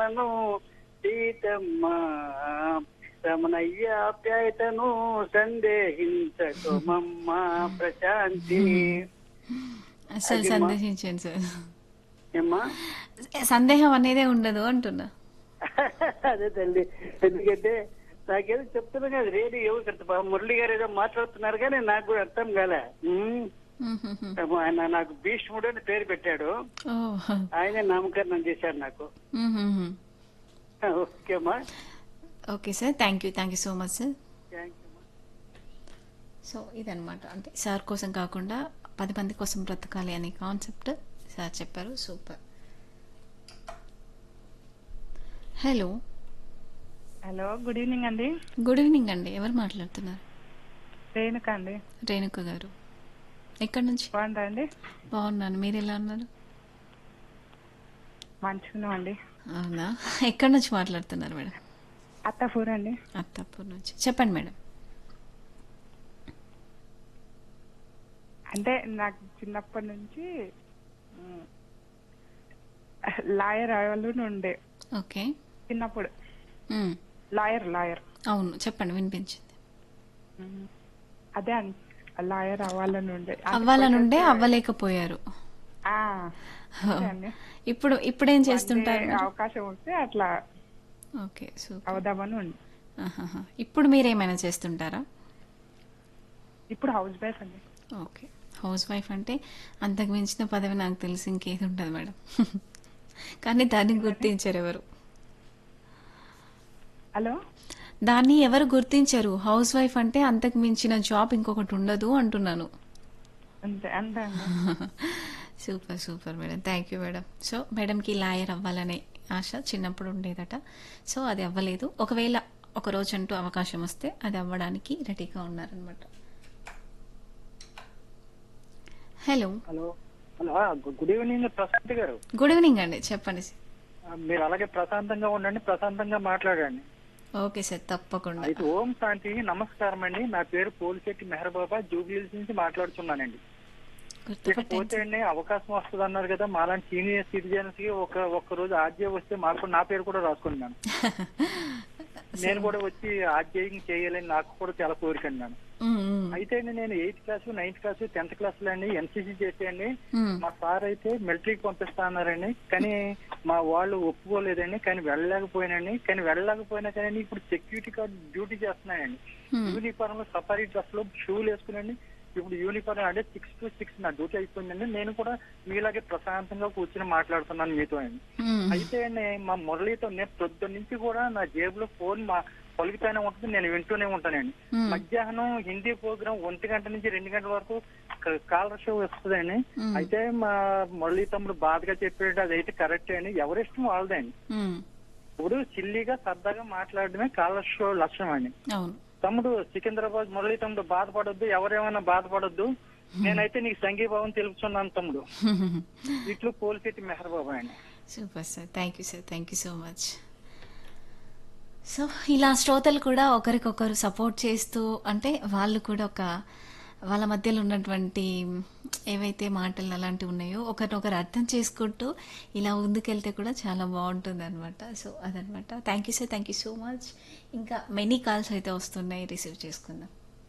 రమ్మను సీతమ్మ రమణయ్య ఆప్యాయతను సందేహించకుమమ్మ ప్రశాంతి అసలు అది మా- సందేశించాను సార్ ఏమ్మా సందేహం అనేదే ఉండదు అంటున్నా అదే తల్లి ఎందుకంటే నాకేదో చెప్తున్నా కదా రేడియో ఎవరు కడతా మురళి గారు ఏదో మాట్లాడుతున్నారు కానీ నాకు కూడా అర్థం కాలే ఉమ్. మ్మ్. ఆయన నాకు భీష్ముడు అని పేరు పెట్టాడు ఓ ఆయనే నామకరణం చేశాడు నాకు మ్మ్. ఓకేమ్మా okay sir thank you thank you so much sir thank you so ఇదనమాట అంటే సార్ కోసం కాకుండా పది మంది కోసం బ్రతకాలి అనే కాన్సెప్ట్ సార్ చెప్పారు super hello hello good evening అండి గుడ్ ఈవినింగ్ అండి ఎవరు మాట్లాడుతున్నారు రేణుక అండి రేణుక గారు ఎక్కడి నుంచి బాగుందా అండి బాగున్నాను మీరు ఎలా ఉన్నారు మంచిగా అండి అవునా ఎక్కడి నుంచి మాట్లాడుతున్నారు మేడం అత్తపూర్ అండి అత్తాపూర్ నుంచి చెప్పండి మేడం అంటే నాకు చిన్నప్పటి నుంచి లాయర్ అవ్వాలని ఉండే ఓకే చిన్నప్పుడు మ్మ్. లాయర్ లాయర్ అవును చెప్పండి వినిపించింది అదే అండి లాయర్ అవ్వాలని ఉండే అవ్వాలనుండే అవ్వలేకపోయారు ఆ, అంతే అండి ఇప్పుడు ఇప్పుడేం చేస్తుంటారు అంటే మీరు? అవకాశం వస్తే అట్లా ఓకే సూపర్ అవుదామని ఉంది ఆహాహా. ఇప్పుడు మీరేమైనా చేస్తుంటారా ఇప్పుడు హౌస్ వైఫ్ అండి ఓకే హౌస్ వైఫ్ అంటే అంతకు మించిన పదవి నాకు తెలిసి ఇంకేది ఉండదు మేడం కానీ దాన్ని గుర్తించరు ఎవరు హలో దాన్ని ఎవరు గుర్తించరు హౌస్ వైఫ్ అంటే అంతకు మించిన జాబ్ ఇంకొకటి ఉండదు అంటున్నాను అంతే అంతే అండి super super madam thank you madam so మేడంకి లాయర్ అవ్వాలనే ఆశ చిన్నప్పుడు ఉండేదట సో అది అవ్వలేదు ఒకవేళ ఒక రోజు అంటూ అవకాశం వస్తే అది అవ్వడానికి రెడీగా ఉన్నారనమాట hello hello hello good evening Prashanth garu good evening అండి చెప్పండి ఆ, మీరు అలాగే ప్రశాంతంగా ఉండండి ప్రశాంతంగా మాట్లాడండి ఓకే సార్ తప్పకుండా అయితే ఓం శాంతి నమస్కారం అండి నా పేరు పోలిశెట్టి మెహర్బాబా జూబ్లీస్ నుంచి మాట్లాడుతున్నానండి పోతే గుర్తుపట్టాను అండి అవకాశం వస్తుంది అన్నారు కదా మాలాంటి సీనియర్ సిటిజన్స్ కి ఒక ఒక్క రోజు ఆర్జే వస్తే మాకు నా పేరు కూడా రాసుకున్నాను నేను కూడా వచ్చి ఆర్జేయింగ్ చేయాలని నాకు కూడా చాలా కోరిక అన్నాను ఉమ్, ఉమ్, అయితే అండి నేను eighth class ninth class tenth class లో అండి ఎన్సీసీ చేసేయండి ఉమ్, మా సార్ అయితే మిలిటరీకి పంపిస్తా అన్నారండి కానీ మా వాళ్ళు ఒప్పుకోలేదండి కానీ వెళ్ళలేకపోయినండి కానీ వెళ్ళలేకపోయినా కానీ ఇప్పుడు సెక్యూరిటీ గార్డ్ డ్యూటీ చేస్తున్నానండి ఉమ్. యూనిఫామ్ లో సఫారీ డ్రెస్ లో షూలు వేసుకునండి ఇప్పుడు యూనిఫామ్ అంటే సిక్స్ టు సిక్స్ నా డ్యూటీ అయిపోయిందండి నేను కూడా మీలాగే ప్రశాంతంగా కూర్చొని మాట్లాడుతున్నాను మీతో అండి ఉమ్. అయితే అండి మా మురళితో నేను పొద్దున్న నుంచి కూడా నా జేబులో ఫోన్ మా పలుకుతానే ఉంటుంది నేను వింటూనే ఉంటానండి Hmm. మధ్యాహ్నం హిందీ ప్రోగ్రామ్ ఒంటి గంట నుంచి రెండు గంటల వరకు క- కాలర్ షో వస్తుందండి Hmm. అయితే మా మురళి తమ్ముడు బాధగా చెప్పేది అది అయితే కరెక్ట్ అండి ఎవరిష్టం వాళ్ళదే అండి ఉమ్, ఇప్పుడు చిల్లీగా సరదాగా మాట్లాడడమే కాలర్ షో లక్ష్యం అండి అవును తమ్ముడు సికింద్రాబాద్ మురళి తమ్ముడు బాధపడొద్దు ఎవరేమైనా బాధపడొద్దు నేనైతే నీకు సంఘీభావం తెలుపుతున్నాను తమ్ముడు ఇట్లు పోలిశెట్టి మెహర్బాబా అండి super sir thank you sir thank you so much so ఇలా శ్రోతలు కూడా ఒకరికొకరు సపోర్ట్ చేస్తూ అంటే వాళ్ళు కూడా ఒక వాళ్ళ మధ్యలో ఉన్నటువంటి ఏవైతే మాటలు అలాంటివి ఉన్నాయో ఒకరినొకరు అర్థం చేసుకుంటూ ఇలా ముందుకెళ్తే కూడా చాలా బాగుంటుంది అనమాట సో అదనమాట thank you sir thank you so much ఇంకా మెనీ కాల్స్ అయితే వస్తున్నాయి రిసీవ్ చేసుకుందాం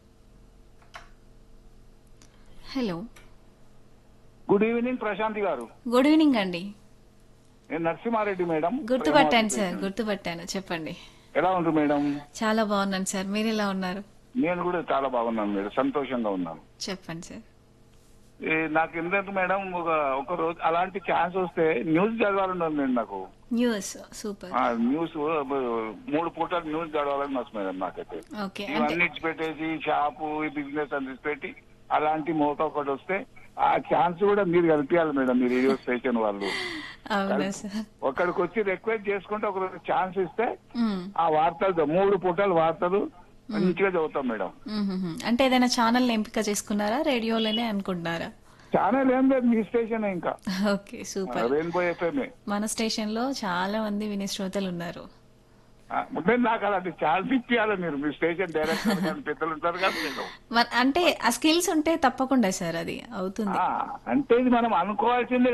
హలో గుడ్ ఈవినింగ్ ప్రశాంతి గారు గుడ్ ఈవినింగ్ అండి నేను నరసింహారెడ్డి మేడం గుర్తుపట్టాను సార్ గుర్తుపట్టాను చెప్పండి ఎలా ఉంటారు మేడం చాలా బాగున్నాను సార్ మీరు ఎలా ఉన్నారు నేను కూడా చాలా బాగున్నాను మేడం సంతోషంగా ఉన్నాను చెప్పండి సార్ ఏ, నాకు ఎందుకంటే మేడం ఒక ఒక రోజు అలాంటి ఛాన్స్ వస్తే న్యూస్ చదవాలని ఉంది మేడం నాకు న్యూస్ సూపర్ ఆ, న్యూస్ బ- మూడు పూటలు న్యూస్ చదవాలని వస్తుంది మేడం నాకైతే ఓకే అంటే ఇవన్నీ ఇచ్చి పెట్టేసి షాపు ఈ బిజినెస్ అని పెట్టి అలాంటి మోక ఒకటి వస్తే ఆ ఛాన్స్ కూడా మీరు కల్పించాలి మేడం మీరు రేడియో స్టేషన్ వాళ్ళు అవునా సార్ ఒక్కడికి వచ్చి రిక్వెస్ట్ చేసుకుంటే ఒక ఛాన్స్ ఇస్తే మ్మ్. ఆ వార్తలు మూడు పూటలు వార్తలు మంచిగా చదువుతాం మేడం మ్మ్, మ్మ్, మ్మ్. అంటే ఏదైనా ఛానల్ ఎంపిక చేసుకున్నారా రేడియోలోనే అనుకుంటున్నారా ఛానల్ ఏం లేదు మీ స్టేషన్ ఇంకా ఓకే సూపర్ రెయిన్బో ఎఫ్ఎంఏ మన స్టేషన్ లో చాలా మంది వినే శ్రోతలు ఉన్నారు నేను నాకు అలాంటి ఛాన్స్ ఇప్పియాలి మీరు మీ స్టేషన్ డైరెక్టర్ కానీ పెద్దలు ఉంటారు కదా మీరు మన- అంటే ఆ స్కిల్స్ ఉంటే తప్పకుండా సార్ అది అవుతుంది ఆ, అంటే ఇది మనం అనుకోవాల్సిందే